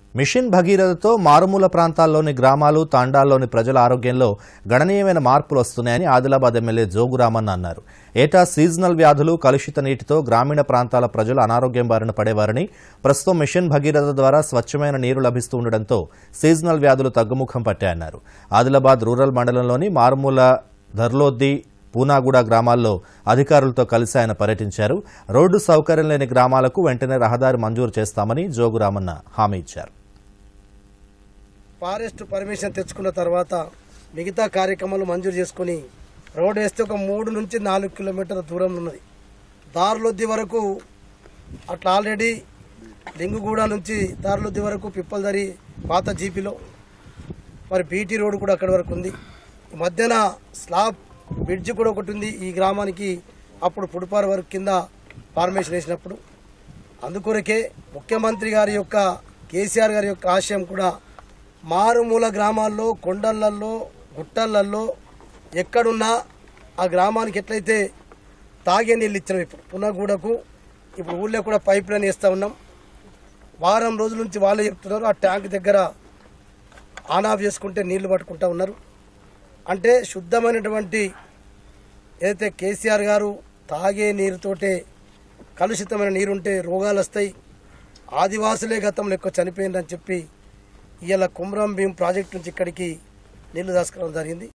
machine భగీరథతో మారుమూల ప్రాంతాల్లోని గ్రామాలు తాండాల్లోని ప్రజల ఆరోగ్యంలో గణనీయమైన మార్పులు వస్తున్నాయని ఆదిలాబాద్ ఎమ్మెల్యే జోగురామన్న అన్నారు ఏటా సీజనల్ వ్యాధులు కలుషిత నీటితో గ్రామీణ ప్రాంతాల ప్రజలు అనారోగ్యం బారిన పడేవారని ప్రస్తుతం మిషన్ భగీరథ ద్వారా స్వచ్ఛమైన నీరు లభిస్తూ ఉండడంతో సీజనల్ వ్యాధులు తగ్గుముఖం పట్టాయన్నారు ఆదిలాబాద్ రూరల్ మండలంలోని మారుమూల ధర్లోద్ది పూనాగూడ గ్రామాల్లో అధికారులతో కలిసి ఆయన పర్యటించారు రోడ్డు సౌకర్యం లేని గ్రామాలకు వెంటనే రహదారి మంజూరు చేస్తామని జోగురామన్న హామీ ఇచ్చారు ఫారెస్ట్ పర్మిషన్ తెచ్చుకున్న తర్వాత మిగతా కార్యక్రమాలు మంజూరు చేసుకుని రోడ్ వేస్తే ఒక మూడు నుంచి నాలుగు కిలోమీటర్ల దూరంలో ఉన్నది దారులొద్ది వరకు అట్లా ఆల్రెడీ లింగుగూడ నుంచి దారులొద్ది వరకు పిప్పలదరి పాత జీపీలో మరి బీటీ రోడ్ కూడా అక్కడి వరకు ఉంది ఈ మధ్యన స్లాబ్ బ్రిడ్జ్ కూడా ఒకటి ఉంది ఈ గ్రామానికి అప్పుడు పుడుపారు వరకు కింద ఫార్మేషన్ వేసినప్పుడు అందుకొరకే ముఖ్యమంత్రి గారి యొక్క కేసీఆర్ గారి యొక్క ఆశయం కూడా మారుమూల గ్రామాల్లో కొండలల్లో గుట్టలల్లో ఎక్కడున్నా ఆ గ్రామానికి ఎట్లయితే తాగే నీళ్ళు ఇచ్చినాం ఇప్పుడు పునగూడకు ఇప్పుడు ఊళ్ళో కూడా పైప్ లైన్ వేస్తూ ఉన్నాం వారం రోజుల నుంచి వాళ్ళే చెప్తున్నారు ఆ ట్యాంక్ దగ్గర ఆన్ ఆఫ్ చేసుకుంటే నీళ్లు పట్టుకుంటా ఉన్నారు అంటే శుద్ధమైనటువంటి ఏదైతే కేసీఆర్ గారు తాగే నీరుతోటే కలుషితమైన నీరుంటే రోగాలు వస్తాయి ఆదివాసులే గతంలో ఎక్కువ చనిపోయిందని చెప్పి ఇవాళ కుమ్రం భీం ప్రాజెక్ట్ నుంచి ఇక్కడికి నీళ్లు దాచుకోవడం జరిగింది